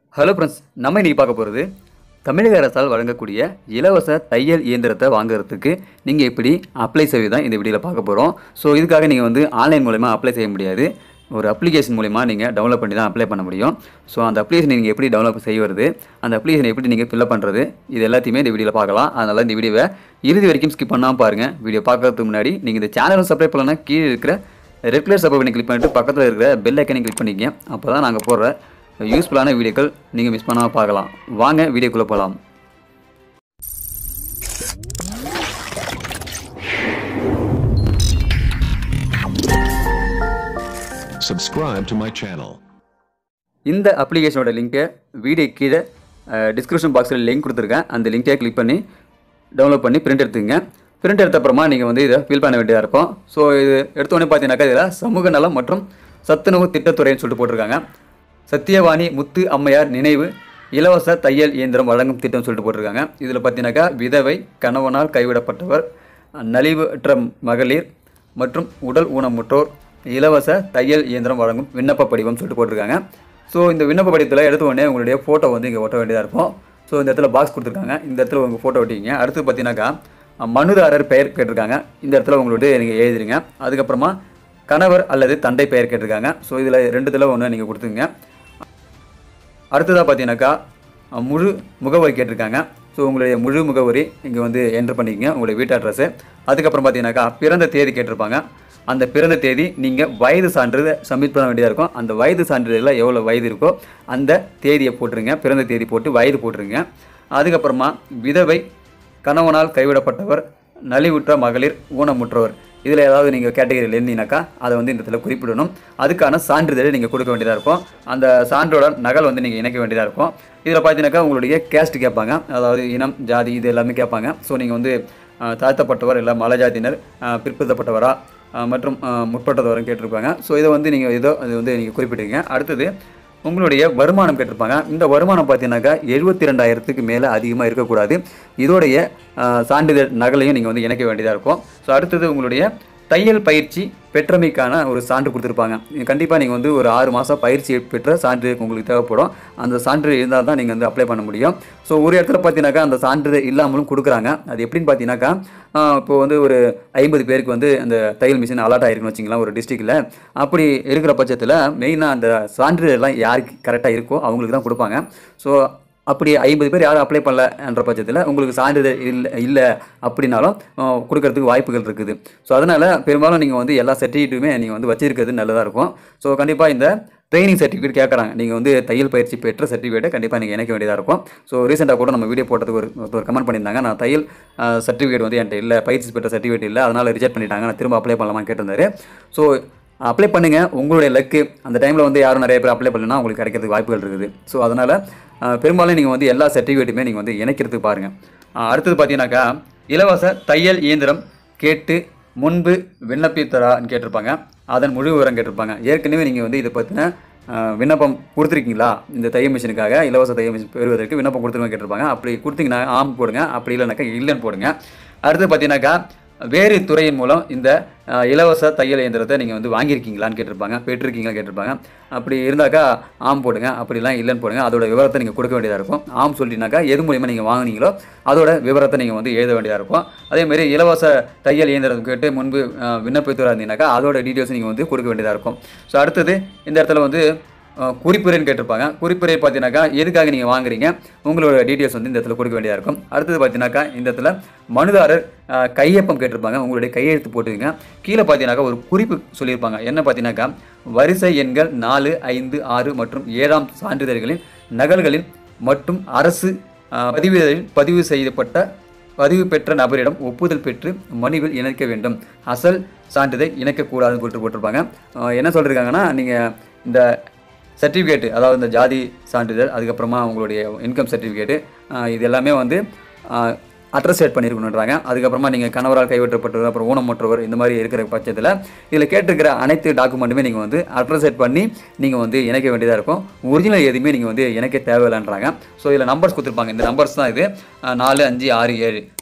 Hello friends நம்ம இன்னைக்கு பார்க்க போகிறது தமிழக அரசால் வழங்கக்கூடிய இலவச தையல் இயந்திரத்தை வாங்குறதுக்கு நீங்கள் எப்படி அப்ளை செய்வது தான் இந்த வீடியோவில் பார்க்க போகிறோம் ஸோ இதுக்காக நீங்கள் வந்து ஆன்லைன் மூலமா அப்ளை செய்ய முடியாது ஒரு அப்ளிகேஷன் மூலிமா நீங்கள் டவுன்லோட் பண்ணி தான் அப்ளை பண்ண முடியும் ஸோ அந்த அப்ளிகேஷன் நீங்கள் எப்படி டவுன்லோட் செய்வது அந்த அப்ளிகேஷன் எப்படி நீங்கள் ஃபில்அப் பண்ணுறது இது எல்லாத்தையுமே இந்த வீடியோவில் பார்க்கலாம் அதனால் இந்த வீடியோவை இறுதி வரைக்கும் ஸ்கிப் பண்ணாமல் பாருங்கள் வீடியோ பார்க்கறதுக்கு முன்னாடி நீங்கள் இந்த சேனலும் சப்ஸ்கிரைப் பண்ணலன்னா கீழே இருக்கிற ரெட் கலர் சப்ஸ்கிரைப் பண்ணி கிளிக் பண்ணிட்டு பக்கத்தில் இருக்கிற பெல் ஐக்கனை கிளிக் பண்ணிக்கங்க அப்போ தான் நாங்கள் போடுற யூஸ்ஃபுல்லான வீடியோக்கள் நீங்கள் மிஸ் பண்ணாமல் பார்க்கலாம் வாங்க வீடியோக்குள்ளே போகலாம் Subscribe to my channel. இந்த அப்ளிகேஷனோட லிங்க்கை வீடியோ கீழே டிஸ்கிரிப்ஷன் பாக்ஸில் லிங்க் கொடுத்துருக்கேன் அந்த லிங்கை கிளிக் பண்ணி டவுன்லோட் பண்ணி பிரிண்ட் எடுத்துங்க பிரிண்ட் எடுத்த அப்புறமா நீங்கள் வந்து இதை ஃபில் பண்ண வேண்டியதாக இருக்கும் ஸோ இது எடுத்தோடனே பார்த்தீங்கன்னாக்கா இதில் சமூக நலம் மற்றும் சத்துணவு திட்டத்துறைன்னு சொல்லிட்டு போட்டிருக்காங்க சத்தியவாணி முத்து அம்மையார் நினைவு இலவச தையல் இயந்திரம் வழங்கும் திட்டம் சொல்லிட்டு போட்டிருக்காங்க இதில் பார்த்தீங்கன்னாக்கா விதவை கணவனால் கைவிடப்பட்டவர் நலிவற்ற மகளிர் மற்றும் உடல் ஊனமுற்றோர் இலவச தையல் இயந்திரம் வழங்கும் விண்ணப்ப படிவம் சொல்லிட்டு போட்டிருக்காங்க ஸோ இந்த விண்ணப்ப படிவத்தில் எடுத்த உடனே உங்களுடைய ஃபோட்டோ வந்து இங்கே ஒட்ட வேண்டியதாக இருக்கும் ஸோ இந்த இடத்துல பாக்ஸ் கொடுத்துருக்காங்க இந்த இடத்துல உங்கள் ஃபோட்டோ ஒட்டிங்க அடுத்து பார்த்தீங்கன்னாக்கா மனுதாரர் பெயர் கேட்டிருக்காங்க இந்த இடத்துல உங்களுடைய நீங்கள் எழுதிருங்க அதுக்கப்புறமா கணவர் அல்லது தந்தை பெயர் கேட்டிருக்காங்க ஸோ இதில் ரெண்டு இதில் ஒன்று நீங்கள் கொடுத்துங்க அடுத்ததாக பார்த்தீங்கன்னாக்கா அஹ், முழு முகவரி கேட்டிருக்காங்க ஸோ உங்களுடைய முழு முகவரி இங்கே வந்து என்டர் பண்ணிக்கங்க உங்களுடைய வீட்டு அட்ரஸு அதுக்கப்புறம் பார்த்தீங்கன்னாக்கா பிறந்த தேதி கேட்டிருப்பாங்க அந்த பிறந்த தேதி நீங்கள் வயது சான்றிதழ் சப்மிட் பண்ண வேண்டியதாக இருக்கும் அந்த வயது சான்றிதழில் எவ்வளோ வயது இருக்கோ அந்த தேதியை போட்டுருங்க பிறந்த தேதி போட்டு வயது போட்டுருங்க அதுக்கப்புறமா விதவை கணவனால் கைவிடப்பட்டவர் நலிவுற்ற மகளிர் ஊனமுற்றவர் இதில் ஏதாவது நீங்கள் கேட்டகரியில் இருந்தீங்கன்னாக்கா அதை வந்து இந்த இடத்துல குறிப்பிடணும் அதுக்கான சான்றிதழை நீங்கள் கொடுக்க வேண்டியதாக இருக்கும் அந்த சான்றோட நகல் வந்து நீங்கள் இணைக்க வேண்டியதாக இருக்கும் இதில் பார்த்தீங்கன்னாக்கா உங்களுடைய கேஸ்ட் கேட்பாங்க அதாவது இனம் ஜாதி இது எல்லாமே கேட்பாங்க ஸோ நீங்கள் வந்து அஹ், தாழ்த்தப்பட்டவர் இல்லை மலைஜாதியினர் அஹ், பிற்படுத்தப்பட்டவரா அஹ், மற்றும் அஹ், முற்பட்டவரும் கேட்டிருப்பாங்க ஸோ இதை வந்து நீங்கள் இதோ அது வந்து நீங்கள் குறிப்பிட்டுங்க அடுத்தது உங்களுடைய வருமானம் கேட்டிருப்பாங்க இந்த வருமானம் பார்த்தீங்கன்னாக்கா எழுபத்தி ரெண்டாயிரத்துக்கு மேலே அதிகமாக இருக்கக்கூடாது இதோடைய அஹ், சான்றிதழ் நகலையும் நீங்கள் வந்து இணைக்க வேண்டியதாக இருக்கும் ஸோ அடுத்தது உங்களுடைய தையல் பயிற்சி பெற்றமைக்கான ஒரு சான்று கொடுத்துருப்பாங்க கண்டிப்பாக நீங்கள் வந்து ஒரு ஆறு மாதம் பயிற்சி பெற்ற சான்று உங்களுக்கு தேவைப்படும் அந்த சான்று இருந்தால் தான் நீங்கள் வந்து அப்ளை பண்ண முடியும் ஸோ ஒரு இடத்துல பார்த்தீங்கன்னாக்கா அந்த சான்றிதழ் இல்லாமலும் கொடுக்குறாங்க அது எப்படின்னு பார்த்தீங்கன்னாக்கா ஆஹ், இப்போ வந்து ஒரு ஐம்பது பேருக்கு வந்து அந்த தையல் மிஷின் அலாட் ஆயிருக்குன்னு வச்சிங்களேன் ஒரு டிஸ்ட்ரிக்டில் அப்படி இருக்கிற பட்சத்தில் மெயினாக அந்த சான்றிதழ் எல்லாம் யாருக்கு கரெக்டாக இருக்கோ அவங்களுக்கு தான் கொடுப்பாங்க ஸோ அப்படி ஐம்பது பேர் யாரும் அப்ளை பண்ணல என்ற பட்சத்தில் உங்களுக்கு சான்றிதழ் இல்லை இல்லை அப்படின்னாலும் அஹ், கொடுக்கறதுக்கு வாய்ப்புகள் இருக்குது ஸோ அதனால் பெரும்பாலும் நீங்கள் வந்து எல்லா சர்டிஃபிகேட்டுமே நீங்கள் வந்து வச்சிருக்கிறது நல்லதாக இருக்கும் ஸோ கண்டிப்பாக இந்த ட்ரைனிங் சர்டிஃபிகேட் கேட்குறாங்க நீங்கள் வந்து தையல் பயிற்சி பெற்ற சர்டிஃபிகேட்டை கண்டிப்பாக நீங்கள் இணைக்க வேண்டியதாக இருக்கும் ஸோ ரீசெண்டாக கூட நம்ம வீடியோ போட்டதுக்கு ஒரு ஒரு கமெண்ட் பண்ணியிருந்தாங்க நான் தையல் சர்டிஃபிகேட் வந்து என்கிட்ட இல்லை பயிற்சி பெற்ற சர்டிஃபிகேட் இல்லை அதனால் ரிஜெக்ட் பண்ணிட்டாங்க நான் திரும்ப அப்ளை பண்ணலாமான்னு கேட்டிருந்தாரு ஸோ அப்ளை பண்ணுங்கள் உங்களுடைய லக்கு அந்த டைமில் வந்து யாரும் நிறைய பேர் அப்ளை பண்ணலன்னா உங்களுக்கு கிடைக்கிறதுக்கு வாய்ப்புகள் இருக்குது ஸோ அதனால் பெரும்பாலும் நீங்கள் வந்து எல்லா சர்டிஃபிகேட்டுமே நீங்கள் வந்து இணைக்கிறதுக்கு பாருங்கள் அடுத்தது பார்த்தீங்கன்னாக்கா இலவச தையல் இயந்திரம் கேட்டு முன்பு விண்ணப்பித்தரான்னு கேட்டிருப்பாங்க அதன் முழு விவரம் கேட்டிருப்பாங்க ஏற்கனவே நீங்கள் வந்து இதை பற்றின அஹ், விண்ணப்பம் கொடுத்துருக்கீங்களா இந்த தையல் மிஷினுக்காக இலவச தையல் மிஷின் பெறுவதற்கு விண்ணப்பம் கொடுத்துருங்க கேட்டிருப்பாங்க அப்படி கொடுத்தீங்கன்னா ஆம் போடுங்க அப்படி இல்லைனாக்கா இல்லைன்னு போடுங்க அடுத்து பார்த்தீங்கன்னாக்கா வேறு துறையின் மூலம் இந்த அஹ், இலவச தையல் இயந்திரத்தை நீங்கள் வந்து வாங்கியிருக்கீங்களான்னு கேட்டிருப்பாங்க பெற்றிருக்கீங்களா கேட்டிருப்பாங்க அப்படி இருந்தாக்கா ஆம் போடுங்க அப்படிலாம் இல்லைன்னு போடுங்க அதோட விவரத்தை நீங்கள் கொடுக்க வேண்டியதாக இருக்கும் ஆம் சொல்லினாக்கா எது மூலியமாக நீங்கள் வாங்குனீங்களோ அதோட விவரத்தை நீங்கள் வந்து எழுத வேண்டியதாக இருக்கும் அதேமாரி இலவச தையல் இயந்திரம் கேட்டு முன்பு அஹ், விண்ணப்பித்தவராக இருந்தீங்கன்னாக்கா அதோட டீட்டெயில்ஸ் நீங்கள் வந்து கொடுக்க வேண்டியதாக இருக்கும் ஸோ அடுத்தது இந்த இடத்துல வந்து அஹ், குறிப்புரைன்னு கேட்டிருப்பாங்க குறிப்புரை பார்த்தீங்கன்னாக்கா எதுக்காக நீங்கள் வாங்குறீங்க உங்களோட டீட்டெயில்ஸ் வந்து இந்த இடத்துல கொடுக்க வேண்டியதாக இருக்கும் அடுத்தது பார்த்தீங்கன்னாக்கா இந்த இடத்துல மனுதாரர் அஹ், கையொப்பம் கேட்டிருப்பாங்க உங்களுடைய கையெழுத்து போட்டுருங்க கீழே பார்த்தீங்கன்னாக்கா ஒரு குறிப்பு சொல்லியிருப்பாங்க என்ன பார்த்தீங்கன்னாக்கா வரிசை எண்கள் நாலு ஐந்து ஆறு மற்றும் ஏழாம் சான்றிதழ்களின் நகல்களில் மற்றும் அரசு அஹ், பதிவேடுகளில் பதிவு செய்யப்பட்ட பதிவு பெற்ற நபரிடம் ஒப்புதல் பெற்று மனுவில் இணைக்க வேண்டும் அசல் சான்றிதழ் இணைக்கக்கூடாதுன்னு போட்டு போட்டிருப்பாங்க அஹ் என்ன சொல்லியிருக்காங்கன்னா நீங்கள் இந்த சர்டிஃபிகேட்டு அதாவது இந்த ஜாதி சான்றிதழ் அதுக்கப்புறமா உங்களுடைய இன்கம் சர்டிஃபிகேட்டு இது எல்லாமே வந்து அட்ரஸேட் பண்ணியிருக்கணுன்றாங்க அதுக்கப்புறமா நீங்கள் கணவரால் கைவிட்டப்பட்டவர் அப்புறம் ஊனமுற்றவர் இந்த மாதிரி இருக்கிற பட்சத்தில் இதில் கேட்டிருக்கிற அனைத்து டாக்குமெண்ட்டுமே நீங்கள் வந்து அட்ரஸேட் பண்ணி நீங்கள் வந்து இணைக்க வேண்டியதாக இருக்கும் ஒரிஜினல் எதுவுமே நீங்கள் வந்து இணைக்க தேவையில்லைன்றாங்க ஸோ இதில் நம்பர்ஸ் கொடுத்துருப்பாங்க இந்த நம்பர்ஸ் தான் இது அஹ், நாலு அஞ்சு ஆறு ஏழு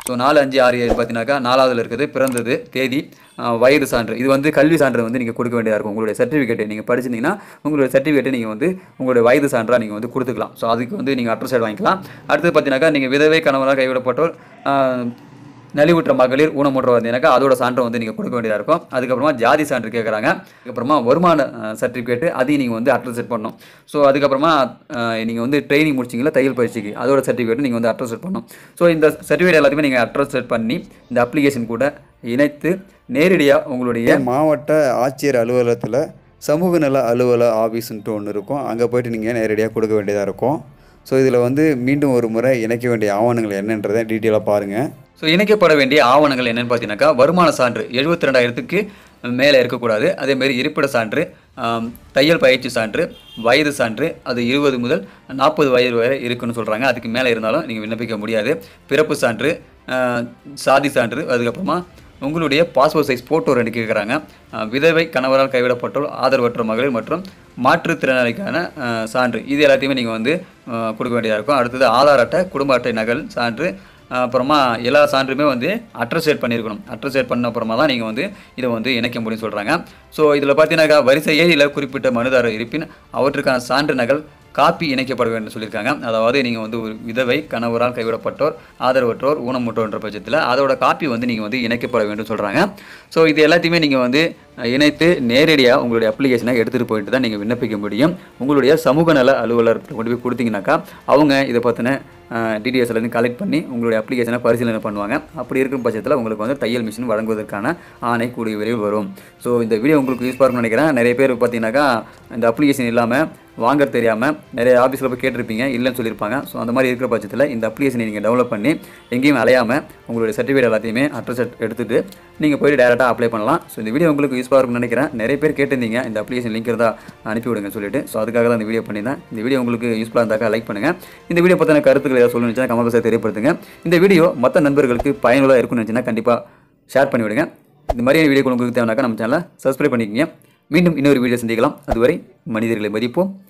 ஸோ நாலு அஞ்சு ஆறு ஏழு பார்த்தீங்கன்னாக்கா நாலாவதுல இருக்குது பிறந்தது தேதி ஆஹ் வயது சான்று இது வந்து கல்வி சான்று வந்து நீங்கள் கொடுக்க வேண்டியதாக இருக்கும் உங்களுடைய சர்டிஃபிகேட் நீங்கள் படிச்சிருந்தீங்கன்னா உங்களுடைய சர்டிஃபிகேட்டை நீங்கள் வந்து உங்களுடைய வயது சான்றாக நீங்கள் வந்து கொடுத்துக்கலாம் ஸோ அதுக்கு வந்து நீங்கள் அட்ரஸ் வாங்கிக்கலாம் அடுத்தது பார்த்தீங்கன்னாக்கா நீங்கள் விதவை கணவராக கைவிடப்பட்டோர் ஆஹ் நலிவுற்ற மகளிர் ஊனமுற்ற வந்தீங்கன்னாக்கா அதோட சான்றை வந்து நீங்கள் கொடுக்க வேண்டியதாக இருக்கும் அதுக்கப்புறமா ஜாதி சான்று கேட்குறாங்க அதுக்கப்புறமா வருமான சர்டிஃபிகேட்டு அதையும் நீங்கள் வந்து அட்ரஸ் செட் பண்ணணும் ஸோ அதுக்கப்புறமா நீங்கள் வந்து ட்ரைனிங் முடிச்சிங்களா தையல் பயிற்சிக்கு அதோட சர்டிஃபிகேட் நீங்கள் வந்து அட்ரஸ் செட் பண்ணணும் ஸோ இந்த சர்டிஃபிகேட் எல்லாத்தையுமே நீங்கள் அட்ரஸ் செட் பண்ணி இந்த அப்ளிகேஷன் கூட இணைத்து நேரடியாக உங்களுடைய மாவட்ட ஆட்சியர் அலுவலகத்தில் சமூக நல அலுவல ஆஃபீஸ்ன்ட்டு ஒன்று இருக்கும் அங்கே போயிட்டு நீங்கள் நேரடியாக கொடுக்க வேண்டியதாக இருக்கும் ஸோ இதில் வந்து மீண்டும் ஒரு முறை இணைக்க வேண்டிய ஆவணங்கள் என்னன்றதை டீட்டெயிலாக பாருங்கள் ஸோ இணைக்கப்பட வேண்டிய ஆவணங்கள் என்னென்னு பார்த்தீங்கன்னாக்கா வருமான சான்று எழுபத்தி ரெண்டாயிரத்துக்கு மேலே இருக்கக்கூடாது அதேமாரி இருப்பிட சான்று ஆம், தையல் பயிற்சி சான்று வயது சான்று அது இருபது முதல் நாற்பது வயது வரை இருக்குன்னு சொல்கிறாங்க அதுக்கு மேலே இருந்தாலும் நீங்கள் விண்ணப்பிக்க முடியாது பிறப்பு சான்று ஆ, சாதி சான்று அதுக்கப்புறமா உங்களுடைய பாஸ்போர்ட் சைஸ் ஃபோட்டோ ரெண்டு கேட்குறாங்க அஹ் விதவை கணவரால் கைவிடப்பட்டோர் ஆதரவற்ற மகளிர் மற்றும் மாற்றுத்திறனாளிக்கான அஹ், சான்று இது எல்லாத்தையுமே நீங்கள் வந்து அஹ், கொடுக்க வேண்டியதாக இருக்கும் அடுத்தது ஆதார் அட்டை குடும்ப அட்டை நகல் சான்று அஹ், அப்புறமா எல்லா சான்றுமே வந்து அட்ரஸ் செட் பண்ணியிருக்கணும் அட்ரஸ் செட் பண்ண அப்புறமா தான் நீங்கள் வந்து இதை வந்து இணைக்க முடியும்னு சொல்கிறாங்க ஸோ இதில் பார்த்தீங்கன்னாக்கா வரிசை ஏழில் குறிப்பிட்ட மனுதாரர் இருப்பின் அவற்றுக்கான சான்று நகல் காப்பி இணைக்கப்பட வேண்டும் சொல்லியிருக்காங்க அதாவது நீங்கள் வந்து ஒரு விதவை கணவரால் கைவிடப்பட்டோர் ஆதரவற்றோர் ஊனமுற்றோர்ன்ற பட்சத்தில் அதோட காப்பி வந்து நீங்கள் வந்து இணைக்கப்பட வேண்டும் சொல்கிறாங்க ஸோ இது எல்லாத்தையுமே நீங்கள் வந்து அஹ், இணைத்து நேரடியாக உங்களுடைய அப்ளிகேஷனை எடுத்துகிட்டு போயிட்டு தான் நீங்கள் விண்ணப்பிக்க முடியும் உங்களுடைய சமூக நல அலுவலர் கொண்டு போய் கொடுத்தீங்கன்னாக்கா அவங்க இதை பற்றின டிடிஎஸ்லேருந்து கலெக்ட் பண்ணி உங்களுடைய அப்ளிகேஷனை பரிசீலனை பண்ணுவாங்க அப்படி இருக்கும் பட்சத்தில் உங்களுக்கு வந்து தையல் மிஷின் வழங்குவதற்கான ஆணை கூடிய விரைவில் வரும் ஸோ இந்த வீடியோ உங்களுக்கு யூஸ் இருக்கும்னு நினைக்கிறேன் நிறைய பேர் பார்த்தீங்கன்னாக்கா இந்த அப்ளிகேஷன் இல்லாமல் வாங்க தெரியாமல் நிறைய ஆஃபீஸில் போய் கேட்டிருப்பீங்க இல்லைன்னு சொல்லியிருப்பாங்க ஸோ அந்த மாதிரி இருக்கிற பட்சத்தில் இந்த அப்ளிகேஷனை நீங்கள் டெவலப் பண்ணி எங்கேயும் அலையாமல் உங்களுடைய சர்டிஃபிகேட் எல்லாத்தையுமே அட்ரஸ் எடுத்துகிட்டு நீங்கள் போய் டேரெக்டாக அப்ளை பண்ணலாம் ஸோ இந்த வீடியோ உங்களுக்கு யூஸ்ஃபுல்லாக இருக்கும்னு நினைக்கிறேன் நிறைய பேர் கேட்டிருந்தீங்க இந்த அப்ளிகேஷன் லிங்க் இருந்தால் அனுப்பி விடுங்க சொல்லிட்டு ஸோ அதுக்காக தான் இந்த வீடியோ பண்ணியிருந்தேன் இந்த வீடியோ உங்களுக்கு யூஸ்ஃபுல்லாக இருந்தாக்கா லைக் பண்ணுங்கள் இந்த வீடியோ பற்றின கருத்துக்கள் ஏதாவது சொல்லணும்னு கமெண்ட் பாக்ஸில் தெரியப்படுத்துங்க இந்த வீடியோ மற்ற நண்பர்களுக்கு பயனுள்ளதாக இருக்கும்னு நினச்சின்னா கண்டிப்பாக ஷேர் பண்ணி விடுங்க இந்த மாதிரியான வீடியோ உங்களுக்கு தேவைனாக்கா நம்ம சேனலை சப்ஸ்கிரைப் பண்ணிக்கங்க மீண்டும் இன்னொரு வீடியோ சந்திக்கலாம் அதுவரை மனிதர்களை மதிப்போம்